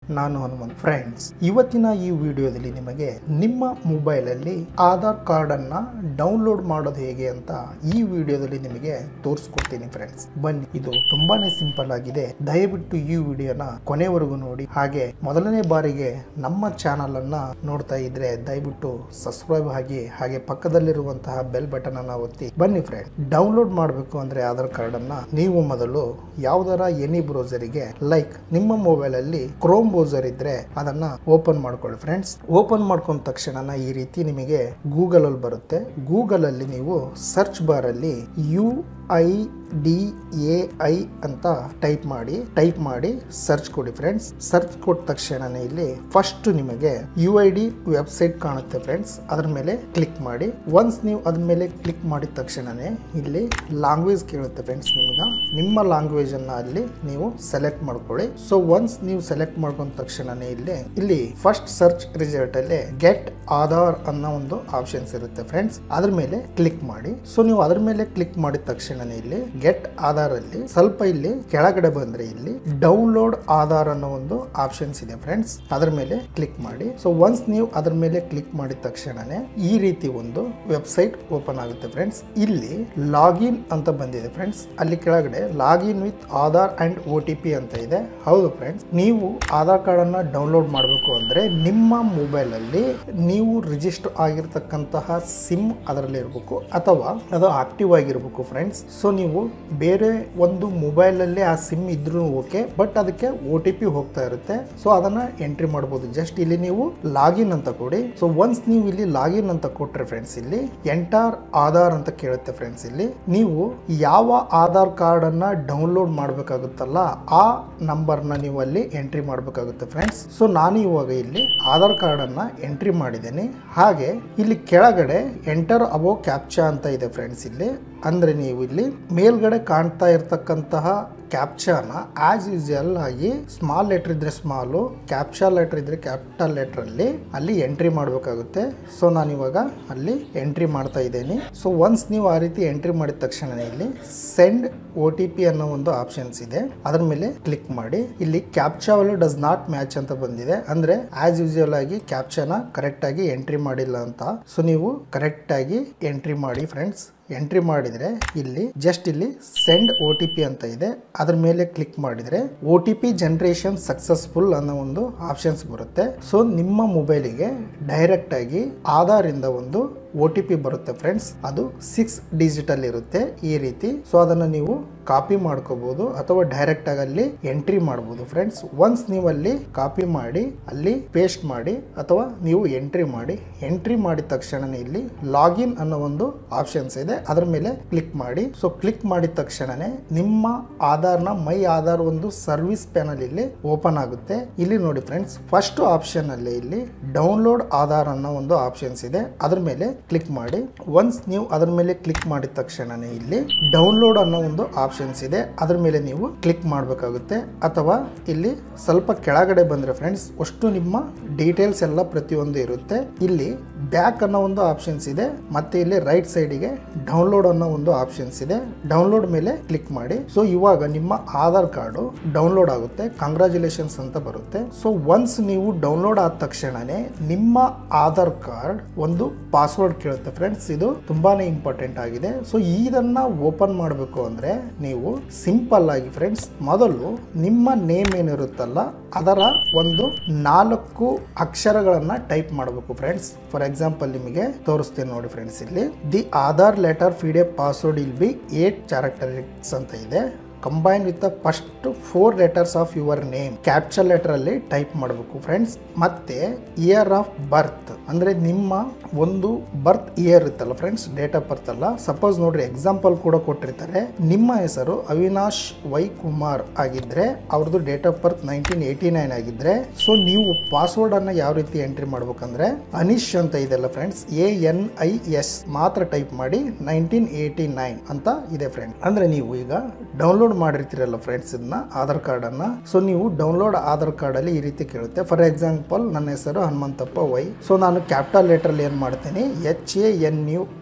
ನಾನು ಹನುಮಂತ್ ಫ್ರೆಂಡ್ಸ್ ಇವತ್ತಿನ ಈ ವಿಡಿಯೋದಲ್ಲಿ ನಿಮಗೆ ನಿಮ್ಮ ಮೊಬೈಲಲ್ಲಿ ಆಧಾರ್ ಕಾರ್ಡ್ ಅನ್ನ ಡೌನ್ಲೋಡ್ ಮಾಡೋದು ಹೇಗೆ ಅಂತ ಈ ವಿಡಿಯೋದಲ್ಲಿ ನಿಮಗೆ ತೋರಿಸ್ಕೊಡ್ತೀನಿ ಫ್ರೆಂಡ್ಸ್ ಬನ್ನಿ ಇದು ತುಂಬಾನೇ ಸಿಂಪಲ್ ಆಗಿದೆ ದಯವಿಟ್ಟು ಈ ವಿಡಿಯೋನ ಕೊನೆವರೆಗೂ ನೋಡಿ ಹಾಗೆ ಮೊದಲನೇ ಬಾರಿಗೆ ನಮ್ಮ ಚಾನಲ್ ಅನ್ನ ನೋಡ್ತಾ ಇದ್ರೆ ದಯವಿಟ್ಟು ಸಬ್ಸ್ಕ್ರೈಬ್ ಆಗಿ ಹಾಗೆ ಪಕ್ಕದಲ್ಲಿರುವಂತಹ ಬೆಲ್ ಬಟನ್ ಅನ್ನ ಒತ್ತಿ ಬನ್ನಿ ಫ್ರೆಂಡ್ ಡೌನ್ಲೋಡ್ ಮಾಡಬೇಕು ಅಂದ್ರೆ ಆಧಾರ್ ಕಾರ್ಡ್ ಅನ್ನ ನೀವು ಮೊದಲು ಯಾವ್ದಾರ ಎನಿ ಬ್ರೌಸರಿಗೆ ಲೈಕ್ ನಿಮ್ಮ ಮೊಬೈಲ್ ಅಲ್ಲಿ ಕ್ರೋಮ್ ಬ್ರೌಸರ್ ಇದ್ರೆ ಅದನ್ನ ಓಪನ್ ಮಾಡ್ಕೊಳ್ಳಿ ಫ್ರೆಂಡ್ಸ್ ಓಪನ್ ಮಾಡ್ಕೊಂಡ ತಕ್ಷಣ ಈ ರೀತಿ ನಿಮಗೆ ಗೂಗಲ್ ಅಲ್ಲಿ ಬರುತ್ತೆ ಗೂಗಲ್ ಅಲ್ಲಿ ನೀವು ಸರ್ಚ್ ಬಾರ್ ಅಲ್ಲಿ U I D A I ಅಂತ ಟೈಪ್ ಮಾಡಿ ಟೈಪ್ ಮಾಡಿ ಸರ್ಚ್ ಕೊಡಿ ಫ್ರೆಂಡ್ಸ್ ಸರ್ಚ್ ಕೊಟ್ಟ ತಕ್ಷಣನೇ ಇಲ್ಲಿ ಫಸ್ಟ್ ನಿಮಗೆ ಯು ಐ ಡಿ ವೆಬ್ಸೈಟ್ ಕಾಣುತ್ತೆ ಫ್ರೆಂಡ್ಸ್ ಅದ್ರ ಮೇಲೆ ಕ್ಲಿಕ್ ಮಾಡಿ ಒನ್ಸ್ ನೀವು ಅದ್ರ ಮೇಲೆ ಕ್ಲಿಕ್ ಮಾಡಿದ ತಕ್ಷಣನೇ ಇಲ್ಲಿ ಲ್ಯಾಂಗ್ವೇಜ್ ಕೇಳುತ್ತೆ ಫ್ರೆಂಡ್ಸ್ ನಿಮಗೆ ನಿಮ್ಮ ಲ್ಯಾಂಗ್ವೇಜ್ ಅನ್ನ ಅಲ್ಲಿ ನೀವು ಸೆಲೆಕ್ಟ್ ಮಾಡ್ಕೊಳ್ಳಿ ಸೊ ಒನ್ಸ್ ನೀವು ಸೆಲೆಕ್ಟ್ ಮಾಡ್ಕೊಂಡ ತಕ್ಷಣನೇ ಇಲ್ಲಿ ಇಲ್ಲಿ ಫಸ್ಟ್ ಸರ್ಚ್ ರಿಸಲ್ಟ್ ಅಲ್ಲಿ ಗೆಟ್ ಆಧಾರ್ ಅನ್ನೋ ಒಂದು ಆಪ್ಷನ್ಸ್ ಇರುತ್ತೆ ಫ್ರೆಂಡ್ಸ್ ಅದ್ರ ಮೇಲೆ ಕ್ಲಿಕ್ ಮಾಡಿ ಸೊ ನೀವು ಅದ್ರ ಮೇಲೆ ಕ್ಲಿಕ್ ಮಾಡಿದ ತಕ್ಷಣ ಇಲ್ಲಿ ಗೆಟ್ ಆಧಾರ್ ಅಲ್ಲಿ ಸ್ವಲ್ಪ ಇಲ್ಲಿ ಕೆಳಗಡೆ ಬಂದ್ರೆ ಇಲ್ಲಿ ಡೌನ್ಲೋಡ್ ಆಧಾರ್ ಅನ್ನೋ ಒಂದು ಆಪ್ಷನ್ಸ್ ಇದೆ ಫ್ರೆಂಡ್ಸ್ ಅದ್ರ ಮೇಲೆ ಕ್ಲಿಕ್ ಮಾಡಿ ಸೊ ಒನ್ಸ್ ನೀವು ಅದ್ರ ಮೇಲೆ ಕ್ಲಿಕ್ ಮಾಡಿದ ತಕ್ಷಣನೇ ಈ ರೀತಿ ಒಂದು ವೆಬ್ಸೈಟ್ ಓಪನ್ ಆಗುತ್ತೆ ಫ್ರೆಂಡ್ಸ್ ಇಲ್ಲಿ ಲಾಗಿನ್ ಅಂತ ಬಂದಿದೆ ಫ್ರೆಂಡ್ಸ್ ಅಲ್ಲಿ ಕೆಳಗಡೆ login with Aadhaar and O T P ಅಂತ ಇದೆ ಹೌದು ಫ್ರೆಂಡ್ಸ್ ನೀವು ಆಧಾರ್ ಕಾರ್ಡ್ ಅನ್ನ ಡೌನ್ಲೋಡ್ ಮಾಡಬೇಕು ಅಂದ್ರೆ ನಿಮ್ಮ ಮೊಬೈಲ್ ಅಲ್ಲಿ ನೀವು ರಿಜಿಸ್ಟರ್ ಆಗಿರ್ತಕ್ಕಂತಹ ಸಿಮ್ ಅದರಲ್ಲಿ ಇರಬೇಕು ಅಥವಾ ಅದು ಆಕ್ಟಿವ್ ಆಗಿರ್ಬೇಕು ಫ್ರೆಂಡ್ಸ್ ಸೊ ನೀವು ಬೇರೆ ಒಂದು ಮೊಬೈಲ್ ಅಲ್ಲಿ ಆ ಸಿಮ್ ಇದ್ರೂ ಓಕೆ ಬಟ್ ಅದಕ್ಕೆ ಒ ಟಿ ಪಿ ಹೋಗ್ತಾ ಇರುತ್ತೆ ಸೊ ಅದನ್ನ ಎಂಟ್ರಿ ಮಾಡಬಹುದು ಜಸ್ಟ್ ಇಲ್ಲಿ ನೀವು ಲಾಗಿನ್ ಅಂತ ಕೊಡಿ ಸೊ ಒನ್ಸ್ ನೀವು ಇಲ್ಲಿ ಲಾಗಿನ್ ಅಂತ ಕೊಟ್ರೆ ಫ್ರೆಂಡ್ಸ್ ಇಲ್ಲಿ ಎಂಟಾರ್ ಆಧಾರ್ ಅಂತ ಕೇಳುತ್ತೆ ಫ್ರೆಂಡ್ಸ್ ಇಲ್ಲಿ ನೀವು ಯಾವ ಆಧಾರ್ ಕಾರ್ಡ್ ಅನ್ನ ಡೌನ್ಲೋಡ್ ಮಾಡಬೇಕಾಗುತ್ತಲ್ಲ ಆ ನಂಬರ್ನ ನೀವು ಅಲ್ಲಿ ಎಂಟ್ರಿ ಮಾಡಬೇಕಾಗುತ್ತೆ ಫ್ರೆಂಡ್ಸ್ ಸೊ ನಾನು ಇವಾಗ ಇಲ್ಲಿ ಆಧಾರ್ ಕಾರ್ಡ್ ಅನ್ನ ಎಂಟ್ರಿ ಮಾಡಿದ್ದೇನೆ ಹಾಗೆ ಇಲ್ಲಿ ಕೆಳಗಡೆ ಎಂಟರ್ ಅಬೋ ಕ್ಯಾಪ್ಚಾ ಅಂತ ಇದೆ ಫ್ರೆಂಡ್ಸ್ ಇಲ್ಲಿ ಅಂದ್ರೆ ನೀವು ಇಲ್ಲಿ ಮೇಲ್ಗಡೆ ಕಾಣ್ತಾ ಇರ್ತಕ್ಕಂತಹ ಕ್ಯಾಪ್ಚಾನ ಆಸ್ ಯೂಶುವಲ್ ಆಗಿ ಸ್ಮಾಲ್ ಲೆಟರ್ ಇದ್ರೆ ಸ್ಮಾಲು ಕ್ಯಾಪ್ಚಾ ಲೆಟರ್ ಇದ್ರೆ ಕ್ಯಾಪಿಟಲ್ ಲೆಟರ್ ಅಲ್ಲಿ ಅಲ್ಲಿ ಎಂಟ್ರಿ ಮಾಡಬೇಕಾಗುತ್ತೆ ಸೊ ನಾನು ಇವಾಗ ಅಲ್ಲಿ ಎಂಟ್ರಿ ಮಾಡ್ತಾ ಇದ್ದೇನೆ ಸೊ ಒನ್ಸ್ ನೀವು ಆ ರೀತಿ ಎಂಟ್ರಿ ಮಾಡಿದ ತಕ್ಷಣ ಇಲ್ಲಿ ಸೆಂಡ್ ಒ ಟಿ ಪಿ ಅನ್ನೋ ಒಂದು ಆಪ್ಷನ್ಸ್ ಇದೆ ಅದ್ರ ಮೇಲೆ ಕ್ಲಿಕ್ ಮಾಡಿ ಇಲ್ಲಿ captcha value does not match ಅಂತ ಬಂದಿದೆ ಅಂದ್ರೆ ಆಸ್ ಯೂಶುವಲ್ ಆಗಿ ಕ್ಯಾಪ್ಚಾನ ಕರೆಕ್ಟ್ ಆಗಿ ಎಂಟ್ರಿ ಮಾಡಿಲ್ಲ ಅಂತ ಸೊ ನೀವು ಕರೆಕ್ಟ್ ಆಗಿ ಎಂಟ್ರಿ ಮಾಡಿ ಫ್ರೆಂಡ್ಸ್ ಎಂಟ್ರಿ ಮಾಡಿದ್ರೆ ಇಲ್ಲಿ ಜಸ್ಟ್ ಇಲ್ಲಿ ಸೆಂಡ್ ಒ ಟಿ ಪಿ ಅಂತ ಇದೆ ಅದ್ರ ಮೇಲೆ ಕ್ಲಿಕ್ ಮಾಡಿದ್ರೆ O T P generation successful ಅನ್ನೋ ಒಂದು ಆಪ್ಷನ್ಸ್ ಬರುತ್ತೆ ಸೊ ನಿಮ್ಮ ಮೊಬೈಲಿಗೆ ಡೈರೆಕ್ಟ್ ಆಗಿ ಆಧಾರ್ ಇಂದ ಒಂದು ಒ ಟಿ ಪಿ ಬರುತ್ತೆ ಫ್ರೆಂಡ್ಸ್ ಅದು ಸಿಕ್ಸ್ ಡಿಜಿಟಲ್ ಇರುತ್ತೆ ಈ ರೀತಿ ಸೊ ಅದನ್ನು ನೀವು ಕಾಪಿ ಮಾಡ್ಕೋಬಹುದು ಅಥವಾ ಡೈರೆಕ್ಟ್ ಆಗಿ ಅಲ್ಲಿ ಎಂಟ್ರಿ ಮಾಡಬಹುದು ಫ್ರೆಂಡ್ಸ್ ಒನ್ಸ್ ನೀವು ಅಲ್ಲಿ ಕಾಪಿ ಮಾಡಿ ಅಲ್ಲಿ ಪೇಸ್ಟ್ ಮಾಡಿ ಅಥವಾ ನೀವು ಎಂಟ್ರಿ ಮಾಡಿ ಎಂಟ್ರಿ ಮಾಡಿದ ತಕ್ಷಣ ಇಲ್ಲಿ ಲಾಗಿನ್ ಅನ್ನೋ ಒಂದು ಆಪ್ಷನ್ಸ್ ಇದೆ ಅದ್ರ ಮೇಲೆ ಕ್ಲಿಕ್ ಮಾಡಿ ಸೊ ಕ್ಲಿಕ್ ಮಾಡಿದ ತಕ್ಷಣನೇ ನಿಮ್ಮ ಆಧಾರ್ನ ಮೈ ಆಧಾರ್ ಒಂದು ಸರ್ವಿಸ್ ಪ್ಯಾನಲ್ ಇಲ್ಲಿ ಓಪನ್ ಆಗುತ್ತೆ ಇಲ್ಲಿ ನೋಡಿ ಫ್ರೆಂಡ್ಸ್ ಫಸ್ಟ್ ಆಪ್ಷನ್ ಅಲ್ಲಿ ಇಲ್ಲಿ ಡೌನ್ಲೋಡ್ ಆಧಾರ್ ಅನ್ನೋ ಒಂದು ಆಪ್ಷನ್ಸ್ ಇದೆ ಅದ್ರ ಮೇಲೆ ಕ್ಲಿಕ್ ಮಾಡಿ ಒನ್ಸ್ ನೀವು ಅದ್ರ ಮೇಲೆ ಕ್ಲಿಕ್ ಮಾಡಿದ ತಕ್ಷಣನೇ ಇಲ್ಲಿ ಡೌನ್ಲೋಡ್ ಅನ್ನೋ ಒಂದು ಆಪ್ಷನ್ಸ್ ಇದೆ ಅದ್ರ ಮೇಲೆ ನೀವು ಕ್ಲಿಕ್ ಮಾಡಬೇಕಾಗುತ್ತೆ ಅಥವಾ ಇಲ್ಲಿ ಸ್ವಲ್ಪ ಕೆಳಗಡೆ ಬಂದ್ರೆ ಫ್ರೆಂಡ್ಸ್ ಅಷ್ಟು ನಿಮ್ಮ ಡೀಟೇಲ್ಸ್ ಎಲ್ಲ ಪ್ರತಿಯೊಂದು ಇರುತ್ತೆ ಇಲ್ಲಿ ಬ್ಯಾಕ್ ಅನ್ನೋ ಒಂದು ಆಪ್ಷನ್ಸ್ ಇದೆ ಮತ್ತೆ ಇಲ್ಲಿ ರೈಟ್ ಸೈಡಿಗೆ ಡೌನ್ಲೋಡ್ ಅನ್ನೋ ಒಂದು ಆಪ್ಷನ್ಸ್ ಇದೆ ಡೌನ್ಲೋಡ್ ಮೇಲೆ ಕ್ಲಿಕ್ ಮಾಡಿ ಸೊ ಇವಾಗ ನಿಮ್ಮ ಆಧಾರ್ ಕಾರ್ಡು ಡೌನ್ಲೋಡ್ ಆಗುತ್ತೆ ಕಂಗ್ರಾಚುಲೇಷನ್ಸ್ ಅಂತ ಬರುತ್ತೆ ಸೊ ಒನ್ಸ್ ನೀವು ಡೌನ್ಲೋಡ್ ಆದ ತಕ್ಷಣನೇ ನಿಮ್ಮ ಆಧಾರ್ ಕಾರ್ಡ್ ಒಂದು ಪಾಸ್ವರ್ಡ್ ಕೇಳುತ್ತೆ ಫ್ರೆಂಡ್ಸ್ ಇದು ತುಂಬಾನೇ ಇಂಪಾರ್ಟೆಂಟ್ ಆಗಿದೆ ಸೊ ಇದನ್ನ ಓಪನ್ ಮಾಡಬೇಕು ಅಂದ್ರೆ ನೀವು ಸಿಂಪಲ್ ಆಗಿ ಫ್ರೆಂಡ್ಸ್ ಮೊದಲು ನಿಮ್ಮ ನೇಮ್ ಏನಿರುತ್ತಲ್ಲ ಅದರ ಒಂದು ನಾಲ್ಕು ಅಕ್ಷರಗಳನ್ನ ಟೈಪ್ ಮಾಡಬೇಕು ಫ್ರೆಂಡ್ಸ್ ಫಾರ್ ಎಕ್ಸಾಂಪಲ್ ನಿಮಗೆ ತೋರಿಸ್ತೇನೆ ನೋಡಿ ಫ್ರೆಂಡ್ಸ್ ಇಲ್ಲಿ the Aadhaar letter PDF password will be eight characters ಅಂತ ಇದೆ combine with the first four letters of your name capture letter ಅಲ್ಲಿ ಟೈಪ್ ಮಾಡಬೇಕು ಫ್ರೆಂಡ್ಸ್ ಮತ್ತೆ ಇಯರ್ ಆಫ್ ಬರ್ತ್ ಅಂದ್ರೆ ನಿಮ್ಮ ಒಂದು ಬರ್ತ್ ಇಯರ್ ಇರುತ್ತಲ್ಲ ಫ್ರೆಂಡ್ಸ್ ಡೇಟ್ ಆಫ್ ಬರ್ತ್ ಅಲ್ಲ ಸಪೋಸ್ ನೋಡ್ರಿ ಎಕ್ಸಾಂಪಲ್ ಕೂಡ ಕೊಟ್ಟಿರ್ತಾರೆ ನಿಮ್ಮ ಹೆಸರು ಅವಿನಾಶ್ ವೈ ಕುಮಾರ್ ಆಗಿದ್ರೆ ಅವ್ರದ್ದು date of birth nineteen eighty nine ಆಗಿದ್ರೆ ಸೊ ನೀವು ಪಾಸ್ವರ್ಡ್ ಅನ್ನ ಯಾವ ರೀತಿ ಎಂಟ್ರಿ ಮಾಡ್ಬೇಕಂದ್ರೆ ಅನಿಶ್ ಅಂತ ಇದೆಲ್ಲ friends A N I S ಮಾತ್ರ ಟೈಪ್ ಮಾಡಿ ನೈನ್ಟೀನ್ ಏಯ್ಟಿ ನೈನ್ ಅಂತ ಇದೆ ಫ್ರೆಂಡ್ ಅಂದ್ರೆ ನೀವು ಈಗ ಡೌನ್ಲೋಡ್ ಮಾಡಿರ್ತೀರಲ್ಲ ಫ್ರೆಂಡ್ಸ್ ಇದನ್ನ ಆಧಾರ್ ಕಾರ್ಡ್ ಅನ್ನ ಸೊ ನೀವು ಡೌನ್ಲೋಡ್ ಆಧಾರ್ ಕಾರ್ಡ್ ಅಲ್ಲಿ ಈ ರೀತಿ ಕೇಳುತ್ತೆ ಫಾರ್ ಎಕ್ಸಾಂಪಲ್ ನನ್ನ ಹೆಸರು ಹನುಮಂತಪ್ಪ ವೈ ಸೊ ನಾನು ಕ್ಯಾಪಿಟಲ್ ಲೆಟರ್ ಏನ್ ಮಾಡ್ತೀನಿ ಎಚ್ ಎ ಎನ್ ಯು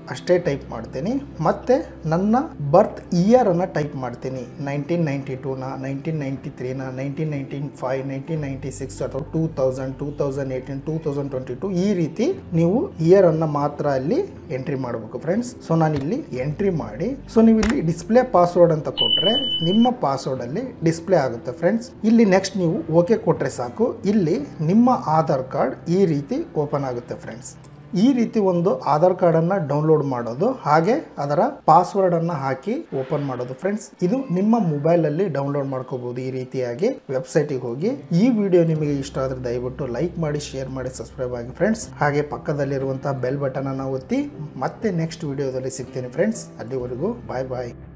ಅಷ್ಟೇ ಟೈಪ್ ಮಾಡ್ತೀನಿ ಮತ್ತೆ ನನ್ನ ಬರ್ತ್ ಇಯರನ್ನು ಟೈಪ್ ಮಾಡ್ತೀನಿ ನೈನ್ಟೀನ್ ನೈಂಟಿ ಟೂನ ನೈನ್ಟೀನ್ ನೈಂಟಿ ತ್ರೀನ nineteen nineteen five nineteen ninety six ಅಥವಾ two thousand two thousand eighteen two thousand twenty two ಈ ರೀತಿ ನೀವು ಇಯರನ್ನು ಮಾತ್ರ ಅಲ್ಲಿ ಎಂಟ್ರಿ ಮಾಡಬೇಕು ಫ್ರೆಂಡ್ಸ್ ಸೊ ನಾನು ಇಲ್ಲಿ ಎಂಟ್ರಿ ಮಾಡಿ ಸೊ ನೀವು ಇಲ್ಲಿ ಡಿಸ್ಪ್ಲೇ ಪಾಸ್ವರ್ಡ್ ಅಂತ ಕೊಟ್ಟರೆ ನಿಮ್ಮ ಪಾಸ್ವರ್ಡಲ್ಲಿ ಡಿಸ್ಪ್ಲೇ ಆಗುತ್ತೆ ಫ್ರೆಂಡ್ಸ್ ಇಲ್ಲಿ ನೆಕ್ಸ್ಟ್ ನೀವು ಓಕೆ ಕೊಟ್ಟರೆ ಸಾಕು ಇಲ್ಲಿ ನಿಮ್ಮ ಆಧಾರ್ ಕಾರ್ಡ್ ಈ ರೀತಿ ಓಪನ್ ಆಗುತ್ತೆ ಫ್ರೆಂಡ್ಸ್ ಈ ರೀತಿ ಒಂದು ಆಧಾರ್ ಕಾರ್ಡನ್ನು ಡೌನ್ಲೋಡ್ ಮಾಡೋದು ಹಾಗೆ ಅದರ ಪಾಸ್ವರ್ಡನ್ನು ಹಾಕಿ ಓಪನ್ ಮಾಡೋದು ಫ್ರೆಂಡ್ಸ್ ಇದು ನಿಮ್ಮ ಮೊಬೈಲಲ್ಲಿ ಡೌನ್ಲೋಡ್ ಮಾಡ್ಕೋಬಹುದು ಈ ರೀತಿಯಾಗಿ ವೆಬ್ಸೈಟಿಗೆ ಹೋಗಿ ಈ ವಿಡಿಯೋ ನಿಮಗೆ ಇಷ್ಟ ಆದರೆ ದಯವಿಟ್ಟು ಲೈಕ್ ಮಾಡಿ ಶೇರ್ ಮಾಡಿ ಸಬ್ಸ್ಕ್ರೈಬ್ ಆಗಿ ಫ್ರೆಂಡ್ಸ್ ಹಾಗೆ ಪಕ್ಕದಲ್ಲಿರುವಂತಹ ಬೆಲ್ ಬಟನ್ ಅನ್ನು ಒತ್ತಿ ಮತ್ತೆ ನೆಕ್ಸ್ಟ್ ವಿಡಿಯೋದಲ್ಲಿ ಸಿಗ್ತೀನಿ ಫ್ರೆಂಡ್ಸ್ ಅಲ್ಲಿವರೆಗೂ ಬಾಯ್ ಬಾಯ್